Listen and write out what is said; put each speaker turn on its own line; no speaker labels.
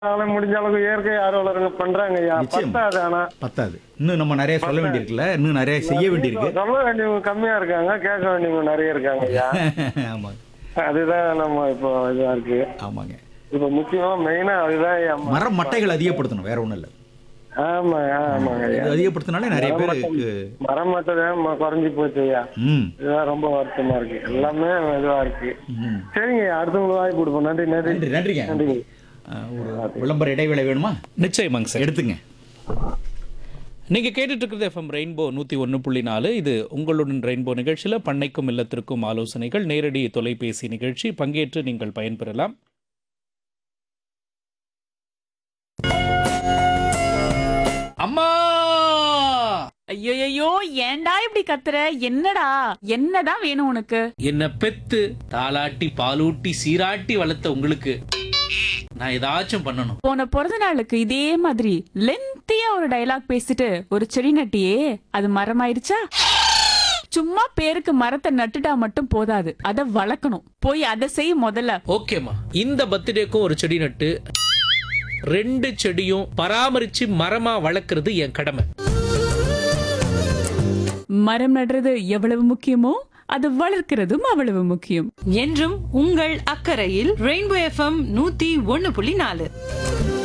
ஆனா முடிஞ்ச அளவுக்கு இயற்கை ஆர்வலருங்க பண்றாங்க ஐயா
நிச்சயம்.
பத்தாது ஆனா
பத்தாது இன்னும் நம்ம நிறைய சொல்ல வேண்டியிருக்குல்ல இன்னும் நிறைய செய்ய வேண்டியிருக்கு
சொல்ல வேண்டியவங்க கம்மியா இருக்காங்க கேட்க வேண்டியவங்க நிறைய இருக்காங்க ஐயா
ஆமாங்க
அதுதான் நம்ம இப்போ இதா இருக்கு
ஆமாங்க
இப்ப முக்கியமா மெயினா அதுதான் ஐயா
மரம் மட்டைகள் அதிகப்படுத்தணும் வேற ஒண்ணும் இல்ல
ஆமா ஆமாங்க ஐயா
இது அதிகப்படுத்தினாலே நிறைய பேருக்கு
மரம் மட்டும் குறைஞ்சு போச்சு ஐயா
ம்
இதுதான் ரொம்ப வருத்தமா இருக்கு எல்லாமே இதுவா இருக்கு
ம்.
சரிங்க ஐயா அடுத்தவங்களுக்கு வாய்ப்பு கொடுப்போம் நன்றி நன்றி
நன்றி நன்றிங்க
நன்றிங்க
அஹ், ஒரு விளம்பர இடைவேளை வேணுமா
நிச்சயமாங்க சார்
எடுத்துங்க
நீங்க கேட்டுட்டு இருக்கிறது எஃப்எம் ரெயின்போ நூத்தி ஒன்று புள்ளி நாலு இது உங்களுடன் ரெயின்போ நிகழ்ச்சியில பண்ணைக்கும் இல்லத்திற்கும் ஆலோசனைகள் நேரடி தொலைபேசி நிகழ்ச்சி பங்கேற்று நீங்கள் பயன்பெறலாம் அம்மா
ஐயோ ஏன்டா இப்படி கத்துற என்னடா என்னதான் வேணும் உனக்கு
என்ன பெத்து தாளாட்டி பாலூட்டி சீராட்டி வளர்த்த உங்களுக்கு நான் ஏதாச்சும் பண்ணணும்
போன பிறந்த நாளுக்கு இதே மாதிரி லென்த்தியா ஒரு டயலாக் பேசிட்டு ஒரு செடி நட்டியே அது மரமாயிருச்சா சும்மா பேருக்கு மரத்தை நட்டுட்டா மட்டும் போதாது அத வளர்க்கணும் போய் அதை செய் முதல்ல
ஓகேம்மா இந்த பர்த்டேக்கும் ஒரு செடி நட்டு ரெண்டு செடியும் பராமரிச்சு மரமா வளர்க்கறது என் கடமை
மரம் நடுறது எவ்வளவு முக்கியமோ அது வளர்க்கிறதும் அவ்வளவு முக்கியம்
என்றும் உங்கள் அக்கறையில் ரெயின்போ எஃப்எம் நூத்தி ஒன்னு புள்ளி நாலு